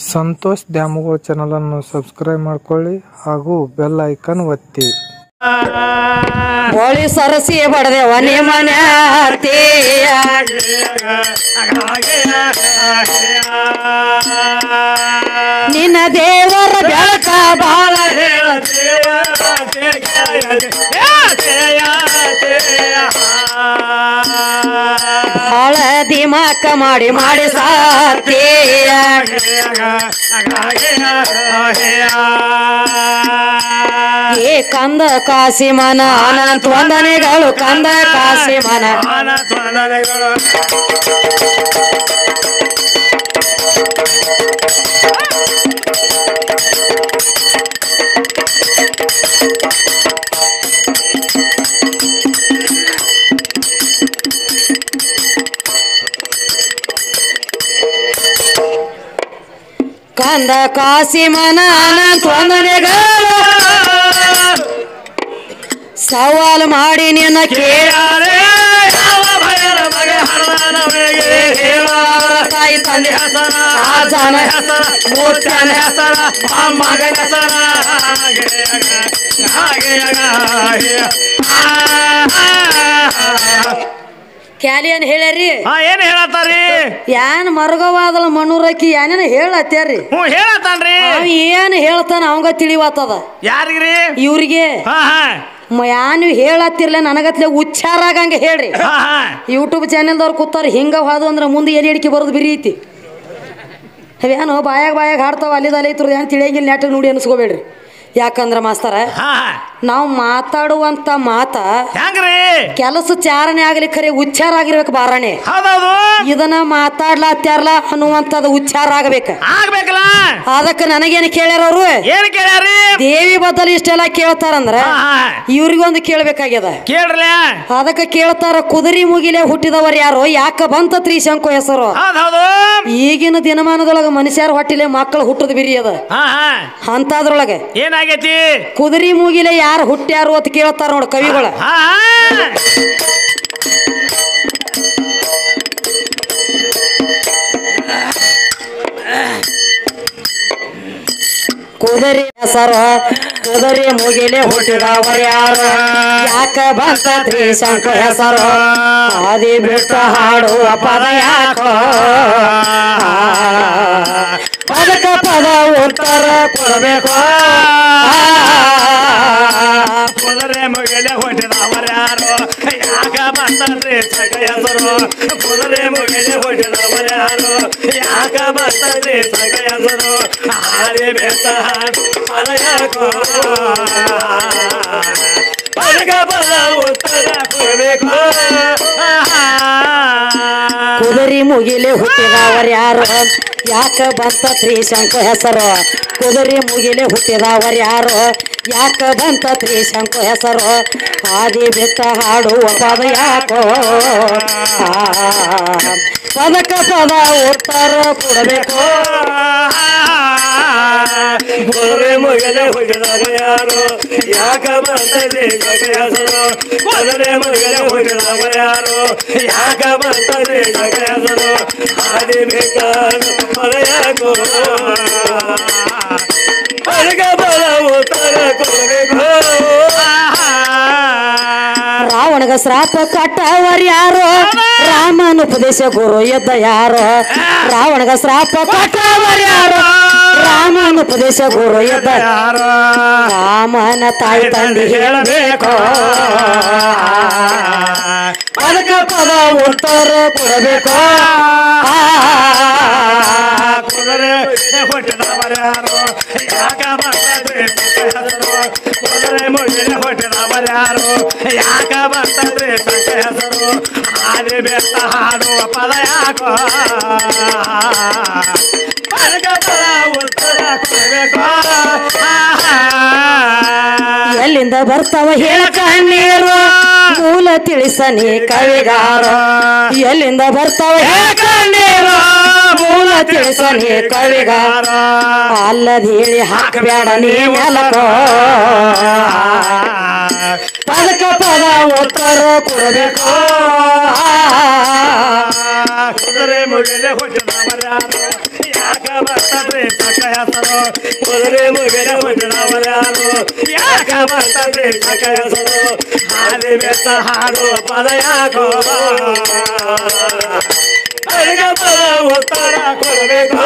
ಸಂತೋಷ್ ದ್ಯಾಮವ್ವ ಚಾನಲನ್ನು ಸಬ್ಸ್ಕ್ರೈಬ್ ಮಾಡ್ಕೊಳ್ಳಿ ಹಾಗೂ ಬೆಲ್ ಐಕನ್ ಒತ್ತಿ ಹೋಳಿ ಸರಸಿ ಬಡದೆವ ನಿಮ್ಮನೆ ಹತ್ತಿಯ ನಿನ್ನ ದೇವರ ಬೆಳಕ ಬಾಳ ಬಾಳ ದಿಮಾಕ ಮಾಡಿ ಮಾಡಿ ಸಾತಿಯ ಏ ಕಂದ ಕಾಸಿಮನ ಅನಂತ ವಂದನೆಗಳು ಕಂದ ಕಾಸಿಮನ ಕಂದ ಕಾಸಿಮನ ಅನಂತ ವಂದನೆಗಳು ಸವಾಲು ಮಾಡಿ ನಿನ್ನ ಕೇಳ ತಾಯಿ ತಂದೆ ಆ ಜನ ಮೂರ್ತಿಯನ ಕ್ಯಾಲಿಯನ್ ಹೇಳ್ಯಾರಿ ಹಾ ಏನ್ ಹೇಳತ್ತಾರಿ ಏನ್ ಮರ್ಗವಾದಲ್ಲ ಮಣ್ಣೂರಕ್ಕಿ ಏನೇನ ಹೇಳತ್ತೇರಿ ಹ್ಞೂ ಹೇಳತ್ತಾನ್ರಿ ಅವ ಏನ್ ಹೇಳ್ತಾನ ಅವಂಗ ತಿಳಿವಾತದ ಯಾರಿಗ್ರಿ ಇವ್ರಿಗೆ ಹಾ ಹಾ ಮ- ಯಾನು ಹೇಳತ್ತಿರ್ಲ ನನಗತ್ಲೆ ಉಚ್ಚಾರ ಆಗಂಗ ಹೇಳ್ರಿ ಹಾ ಹಾ ಯೂಟ್ಯೂಬ್ ಚಾನೆಲ್ದವ್ರು ಕೂತಾರ ಹಿಂಗ ಹಾದು ಅಂದ್ರೆ ಮುಂದೆ ಎಲ್ಲಿ ಹಿಡಿಕೆ ಬರೋದು ಬಿರಿ ಐತಿ ಅವೇನು ಬಾಯಾಗ ಬಾಯಾಗ ಹಾಡ್ತಾವ ಅಲ್ಲಿದ ಅಲ್ಲಿ ಐತ್ರ ಏನು ತಿಳಿಯಂಗಿಲ್ಲ ನೆಟ್ಟ ನೋಡಿ ಅನ್ಸ್ಕೋಬೇಡ್ರಿ ಯಾಕಂದ್ರ ಮಾಸ್ತರ ಹಾ ಹಾ ನಾವು ಮಾತಾಡುವಂತ ಮಾತ ಹೆಂಗ್ರಿ ಕೆಲಸ ಚಾರಣೆ ಆಗ್ಲಿ ಖರೆ ಉಚ್ಚಾರ ಆಗಿರ್ಬೇಕು ಬಾರಣೆ ಹೌದೌದು ಇದನ್ನ ಮಾತಾಡ್ಲಾತ್ಯಾರ್ಲ ಅನ್ನುವಂಥದ್ದು ಉಚ್ಚಾರ ಆಗ್ಬೇಕ ಆಗ್ಬೇಕಲ್ಲ ಅದಕ್ಕೆ ನನಗೇನು ಕೇಳ್ಯಾರ ಅವ್ರು ಏನ್ ಕೇಳ್ಯಾರಿ ದೇವಿ ಬದಲು ಇಷ್ಟೆಲ್ಲ ಕೇಳ್ತಾರಂದ್ರ ಹಾ ಹಾ ಇವ್ರಿಗೊಂದು ಕೇಳ್ಬೇಕಾಗ್ಯದ ಕೇಳ್ರಲ್ಲ ಅದಕ್ಕೆ ಕೇಳ್ತಾರ ಕುದುರೆ ಮುಗಿಲೆ ಹುಟ್ಟಿದವರು ಯಾರು ಯಾಕ ಬಂತ ತ್ರಿಶಂಕು ಹೆಸರು ಹೌದ್ ಹೌದು ಈಗಿನ ದಿನಮಾನದೊಳಗ ಮನುಷ್ಯರ ಹೊಟ್ಟಿಲೆ ಮಕ್ಕಳು ಹುಟ್ಟದ ಬಿರಿ ಅದ ಹಾ ಹಾ ಅಂತದ್ರೊಳಗೆ ಏನಾಗೈತಿ ಕುದುರೆ ಮುಗಿಲೆ ಯಾರು ಹುಟ್ಟ್ಯಾರು ಅಂತ ಕೇಳ್ತಾರ ನೋಡ ಕವಿಗಳ ಹಾ ಹಾ ಕುದುರೆ ಹೆಸರು ಕುದುರೆ ಮುಗಿಲೆ ಹುಟ್ಟಿದವರು ಯಾರು ಯಾಕ ಬಂತ ತ್ರಿಶಂಕು ಹೆಸರು ಆದಿ ಬಿಟ್ಟು ಹಾಡುವ ಪದ ಯಾಕೋ ಪದಕ ಪದ ಉತ್ತರ ಕೊಡಬೇಕು ಕುದುರೆ ಮುಗಿಲೆ ಹೊಟ್ಟಿದವರು ಯಾರು ಯಾಕ ಬಂತನ್ರಿ ಸಕ ಹೆಸರು ಕುದುರೆ ಮುಗಿಲೆ ಹೊಟ್ಟಿದವರು ಯಾರು ಯಾಕ ಬಂತನ್ರಿ ಸಕ ಹೆಸರು ಹಾರಿ ಬೆತ್ತ ಪದ ಯಾಕೋ ಪದಕ ಪದ ಉತ್ತರ ಕೊಡಬೇಕು ಕುದುರೆ ಮುಗಿಲೆ ಹುಟ್ಟಿದವರು ಯಾರು ಯಾಕ ಬಂತ ತ್ರಿಶಂಕು ಹೆಸರು ಕುದುರೆ ಮುಗಿಲೆ ಹುಟ್ಟಿದವರು ಯಾರು ಯಾಕ ಬಂತ ತ್ರಿಶಂಕು ಹೆಸರು ಆದಿ ಬಿತ್ತ ಹಾಡುವ ಪದ ಯಾಕೋ ಆ, ಪದಕ ಪದ ಉತ್ತರ ಕೊಡಬೇಕು ಕುದುರೆ ಮುಗಿಲೆ ಹುಟ್ಟಿದವ ಯಾರು ಯಾಕ ಬಂತದೆ ಜಗ ಹೆಸರು ಕುದುರೆ ಮುಗಿಲೆ ಹುಟ್ಟಿದವ ಯಾರು ಯಾಕ ಬಂತದೆ ಜಗ ಹೆಸರು ಹಾದಿ ಬೇಕಾದ ಫಲ ಯಾಕೋ ಹೊರಗ ಬಲ ಉತ್ತರ ಕೊಡಬೇಕು ರಾವಣಗ ಶ್ರಾಪ ಕಟ್ಟವರು ಯಾರು ರಾಮನ ಉಪದೇಶ ಗುರು ಎದ್ದ ಯಾರು ರಾವಣಗ ಶ್ರಾಪ ಕಟ್ಟವರು ಯಾರು ರಾಮನ ಉಪದೇಶ ಗುರು ಎದ್ದ ಯಾರು ರಾಮನ ತಾಯಿ ತಂದೆ ಹೇಳಬೇಕು ಪದಕ ಪದ ಉತ್ತರ ಕೊಡಬೇಕು ಆ, ಕುದುರೆ ಹುಟ್ಟಿದವರು ಯಾರು ಯಾಕ ಬರ್ತದ್ರಿ ಹೆಸರು ಕುದುರೆ ಮುಗಿಲೆ ಹುಟ್ಟಿದವರು ಯಾರು ಯಾಕ ಬರ್ತದ್ರಿ ಸಂಖ್ಯೆ ಹೆಸರು ಹಾದಿ ಬೆತ್ತ ಹಾಡುವ ಪದ ಯಾಕೋ ಪದಕ ಪದ ಉತ್ತರ ಕೊಡಬೇಕು ಎಲ್ಲಿಂದ ಬರ್ತಾವ ಹೇಳ ಕಣ್ಣೀರು ಮೂಲ ತಿಳಿಸನಿ ಕವಿಗಾರ ಎಲ್ಲಿಂದ ಬರ್ತಾವ ಹೇಳ ಕಣ್ಣೀರು ಮೂಲ ತಿಳಿಸನಿ ಕವಿಗಾರ ಅಲ್ಲದ ಹೇಳಿ ಹಾಕಬೇಡ ನೀ ನೆಲಕೋ ಪದಕ ಪದ ಉತ್ತರ ಕೊಡಬೇಕು ಕುದುರೆ ಮುಗಿಲೆ ಹುಟ್ಟಿದವರ್ಯಾರು ಯಾಕ ಬರ್ತದ್ರಿ ಸಕ ಹೆಸರು ಕುದುರೆ ಮುಗಿಲೆ ಹುಟ್ಟಿದವರು ಯಾರು ಯಾಕ ಬರ್ತದ್ರಿ ಸಕ ಹೆಸರು ಹಾದಿ ಬೆತ್ತ ಹಾಡು ಪದ ಯಾಕೋ ಅದಕ್ಕೆ ಪದ ಉತ್ತರ ಕೊಡಬೇಕು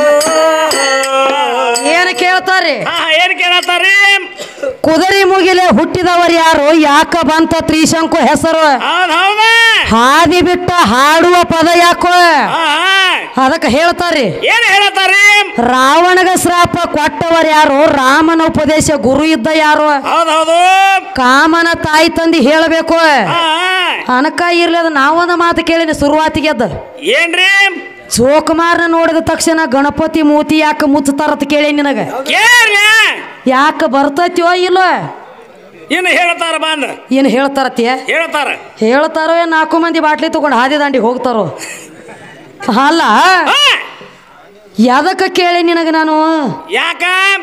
ಏನ್ ಕೇಳ್ತಾರಿ ಹಾ ಏನ್ ಕೇಳತ್ತಾರಿ ಕುದುರೆ ಮುಗಿಲೆ ಹುಟ್ಟಿದವರು ಯಾರು ಯಾಕ ಬಂತ ತ್ರಿಶಂಕು ಹೆಸರು ಹೌದ್ ಹೌದ ಹಾದಿ ಬಿಟ್ಟ ಹಾಡುವ ಪದ ಯಾಕೋ ಹಾ ಅದಕ್ಕೆ ಹೇಳ್ತಾರಿ ಏನ್ ಹೇಳತ್ತಾರಿ ರಾವಣಗ ಶ್ರಾಪ ಕೊಟ್ಟವರು ಯಾರು ರಾಮನ ಉಪದೇಶ ಗುರು ಇದ್ದ ಯಾರು ಹೌದ್ ಹೌದು ಕಾಮನ ತಾಯಿ ತಂದಿ ಹೇಳಬೇಕು ಹಾ ಅನಕ ಇರ್ಲಿ ಅದು ನಾವೊಂದು ಮಾತು ಕೇಳಿನಿ ಶುರುವಾತಿಗೆ ಅದ ಏನ್ರಿ ಜೋಕುಮಾರ್ನ ನೋಡಿದ ತಕ್ಷಣ ಗಣಪತಿ ಮೂತಿ ಯಾಕೆ ಮುಚ್ಚತಾರತ್ ಕೇಳಿ ನಿನಗ ಕೇಳ್ರಿ ಯಾಕೆ ಬರ್ತೈತ್ಯೋ ಇಲ್ಲೋ ಇನ್ನು ಹೇಳ್ತಾರ ಬಂದ ಏನು ಹೇಳ್ತಾರತ್ಯ ಹೇಳ್ತಾರ ಹೇಳ್ತಾರೋ ಏನ್ ನಾಲ್ಕು ಮಂದಿ ಬಾಟ್ಲಿ ತಗೊಂಡು ಹಾದಿ ದಾಂಡಿಗೆ ಹೋಗ್ತಾರೋ ಅಲ್ಲ ಹಾ, ಯಾದಕ್ಕ ಕೇಳಿ ನಿನಗ ನಾನು ಯಾಕ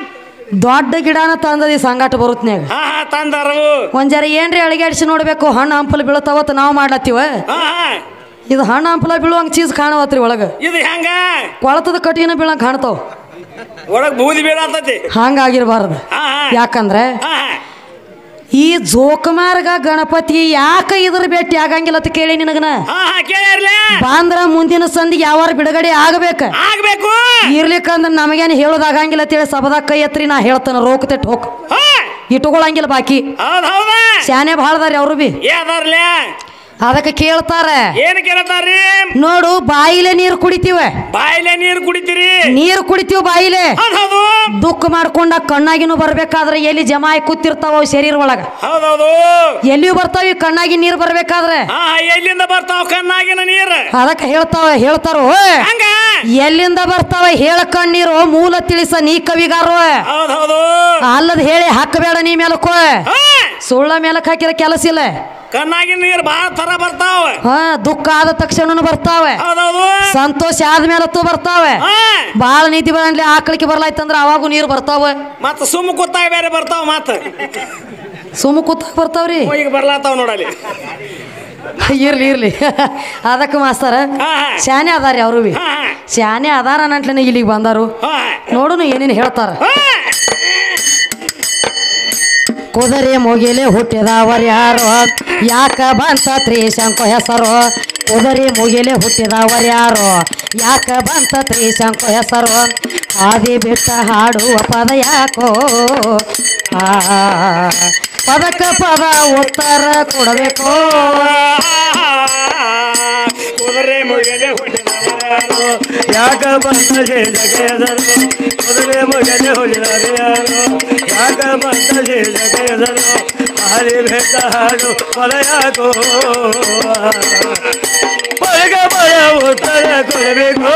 ದೊಡ್ಡ ಗಿಡನ ತಂದದಿ ಸಂಗಾಟ ಬರುತ್ನ್ಯಾಗ ಹಾ ಹಾ ತಂದಾರು ಒಂದ್ ಜರ ಏನ್ರಿ ಅಳಿಗಾಡಿಸಿ ನೋಡ್ಬೇಕು ಹಣ್ಣು ಹಂಪಲು ಬೀಳತಾವತ್ ನಾವು ಮಾಡ್ಲತ್ತೀವ ಹಾ ಹಾ ಇದು ಹಣ್ಣು ಹಂಪಲ ಬೀಳುವಂಗ ಚೀಸ್ ಕಾಣವತ್ರಿ ಒಳಗ ಇದು ಹೆಂಗ ಕೊಳತದ ಕಟ್ಟಿನ ಬೀಳಂಗ ಕಾಣ್ತಾವ ಒಳಗ್ ಬೂದಿ ಬೀಳತತಿ ಹಂಗಾಗಿರ್ಬಾರ್ದು ಹಾ ಹಾ ಯಾಕಂದ್ರೆ ಹಾ ಹಾ ಈ ಜೋಕುಮಾರ್ಗ ಗಣಪತಿ ಯಾಕ ಇದ್ರ ಭೇಟಿ ಆಗಂಗಿಲ್ಲ ಅಂತ ಕೇಳಿ ನಿನಗನ ಹಾ ಹಾ ಕೇಳಿರ್ಲಿ ಬಾಂದ್ರ ಮುಂದಿನ ಸಂದಿಗೆ ಯಾವಾರ ಬಿಡುಗಡೆ ಆಗಬೇಕ ಆಗ್ಬೇಕು ಇರ್ಲಿಕ್ಕಂದ್ರ ನಮಗೇನು ಹೇಳೋದಾಗಂಗಿಲ್ಲ ಅಂತೇಳಿ ಸಬದಾಗ ಕೈ ಎತ್ರಿ ನಾ ಹೇಳ್ತಾನ ರೋಕ್ ತೆಟ್ ಹೋಗ್ ಹಾ ಇಟ್ಕೊಳಂಗಿಲ್ಲ ಬಾಕಿ ಹೌದ್ ಹೌದ ಶಾನೆ ಭಾಳದಾರಿ ಅವ್ರು ಬಿ ಏದಾರ್ಲೆ ಅದಕ್ಕೆ ಕೇಳ್ತಾರ ಏನ್ ಕೇಳತಾರಿ ನೋಡು ಬಾಯಿಲೆ ನೀರು ಕುಡಿತೀವ ಬಾಯಿಲೆ ನೀರು ಕುಡಿತೀರಿ ನೀರು ಕುಡಿತೀವಿ ಬಾಯಿಲೆ ಹೌದ್ ಹೌದು ದುಃಖ ಮಾಡ್ಕೊಂಡ ಕಣ್ಣಾಗಿನೂ ಬರ್ಬೇಕಾದ್ರೆ ಎಲ್ಲಿ ಜಮಾ ಆಗಿ ಕೂತಿರ್ತಾವ ಅವು ಶರೀರ ಒಳಗ ಹೌದೌದು ಎಲ್ಲಿಯೂ ಬರ್ತಾವ ಈ ಕಣ್ಣಾಗಿ ನೀರು ಬರ್ಬೇಕಾದ್ರೆ ಹಾ ಎಲ್ಲಿಂದ ಬರ್ತಾವ ಕಣ್ಣಾಗಿನ ನೀರು ಅದಕ್ಕೆ ಹೇಳ್ತಾವ ಹೇಳ್ತಾರೋ ಹಂಗ ಎಲ್ಲಿಂದ ಬರ್ತಾವ ಹೇಳ ಕಣ್ಣೀರು ಮೂಲ ತಿಳಿಸ ನೀ ಕವಿಗಾರು ಹೌದ್ ಹೌದು ಅಲ್ಲದ ಹೇಳಿ ಹಾಕಬೇಡ ನೀ ಮೇಲಕ್ಕೋ ಹಾ ಸುಳ್ಳ ಮೇಲಕ್ ಹಾಕಿರ ಕೆಲಸ ಇಲ್ಲ ಕಣ್ಣಾಗಿನ ನೀರು ಬಾಳ ತರ ಬರ್ತಾವ ಹಾ ದುಃಖ ಆದ ತಕ್ಷಣನು ಬರ್ತಾವೆ ಹೌದೌದು ಸಂತೋಷ ಆದ್ಮೇಲತ್ತು ಬರ್ತಾವೆ ಹಾ ಬಾಳ ನೀತಿ ಬಂದ್ಲಿ ಆಕಳಿಕೆ ಬರ್ಲಾಯ್ತಂದ್ರ ಅವಾಗೂ ನೀರು ಬರ್ತಾವ ಮತ್ತ ಸುಮ್ಮ ಕೂತಾಗ ಬೇರೆ ಬರ್ತಾವ ಮತ್ತ ಸುಮ್ಮ ಕೂತಾಗ ಬರ್ತಾವ್ರಿ ಈಗ ಬರ್ಲಾತಾವ ನೋಡಲಿ ಇರ್ಲಿ ಇರ್ಲಿ ಅದಕ್ಕೆ ಮಾಸ್ತರ ಹಾ ಹಾ ಶಾನೆ ಅದಾರಿ ಅವರು ಬಿ ಹಾ ಹಾ ಶಾನೆ ಅದಾರ ಅನ್ನಟ್ಲನೆ ಇಲ್ಲಿಗೆ ಬಂದಾರು ಹಾ ನೋಡುನು ಏನೇನು ಹೇಳ್ತಾರ ಹಾ ಕುದುರೆ ಮುಗಿಲೆ ಹುಟ್ಟಿದವರು ಯಾರು ಯಾಕ ಬಂತ ತ್ರಿಶಂಕು ಹೆಸರು ಕುದುರೆ ಮುಗಿಲೆ ಹುಟ್ಟಿದವರು ಯಾರು ಯಾಕ ಬಂತ ತ್ರಿಶಂಕು ಹೆಸರು ಆದಿ ಬಿಟ್ಟ ಹಾಡುವ ಪದ ಯಾಕೋ ಆ ಪದಕ ಪದ ಉತ್ತರ ಕೊಡಬೇಕು ಕುದುರೆ ಮುಗಿಲೆ ಹುಟ್ಟಿದವರು ಯಾಕ ಬಂತ ಜಗದರು ಕುದುರೆ ಮುಗಿಲೆ ಹುಟ್ಟಿದವರು ಯಾಕ ಬಂತ ಜಗದರು ಹಾರಿ ಬೆಟ್ಟ ಹಾಡು ಪದ ಯಾಕೋ ಪದಕ ಪದ ಉತ್ತರ ಕೊಡಬೇಕು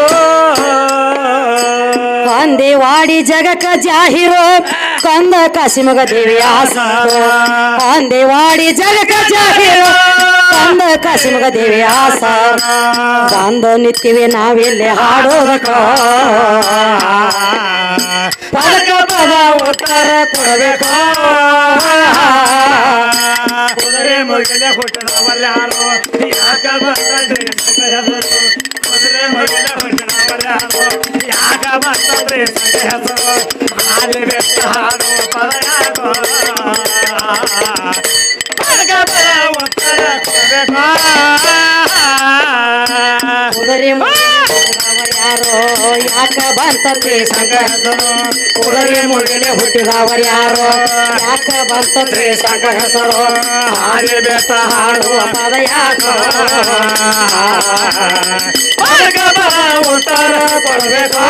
ಒಂದೇ ವಾಡಿ ಜಗಕ ಜಾಹಿರೋ ಕಂದ ಕಾಶಿಮಗ ದೇವಿ ಆಸ ಒಂದೇ ವಾಡಿ ಜಗಕ ಜಾಹಿರೋ ಕಂದ ಕಾಶಿಮಗ ದೇವಿ ಆಸ ಬಂದ ನಿತ್ಯವೇ ನಾವೆಲ್ಲಿ ಹಾಡೋದಕ್ಕ ಪದಕ ಪದ ಉತ್ತರ ಕೊಡಬೇಕು ಕುದುರೆ ಮುಗಿಲೆ ಹುಟ್ಟಿದವರು ಯಾರು ಯಾಕ ಬಂದ್ರಿ ಹೆಸರು ಕುದುರೆ ಮುಗಿಲೆ ಹುಟ್ಟಿದವರು ಯಾರು ಯಾಕ ಬಂದ್ರಿ ಹೆಸರು ಹಾಲಿ ಬೆಟ್ಟ ಹಾಡು ಪದ ಯಾಕೋ ಪದಕ ಪದ ಉತ್ತರ ಕೊಡಬೇಕು ಕುದುರೆ ಯಾರೋ ಯಾಕ ಬಂತಂದ್ರೆ ಸಂಗ ಕುದುರೆ ಮುಗಿಲೆ ಹುಟ್ಟಿದವರು ಯಾರೋ ಯಾಕ ಬಂತಂದ್ರೆ ಸಂಗ ಹೆಸರು ಹಾಲಿ ಬೆಟ್ಟ ಹಾಡು ಹಾಡುವ ಪದ ಯಾಕೋ ಪದಕ ಪದ ಉತ್ತರ ಕೊಡಬೇಕು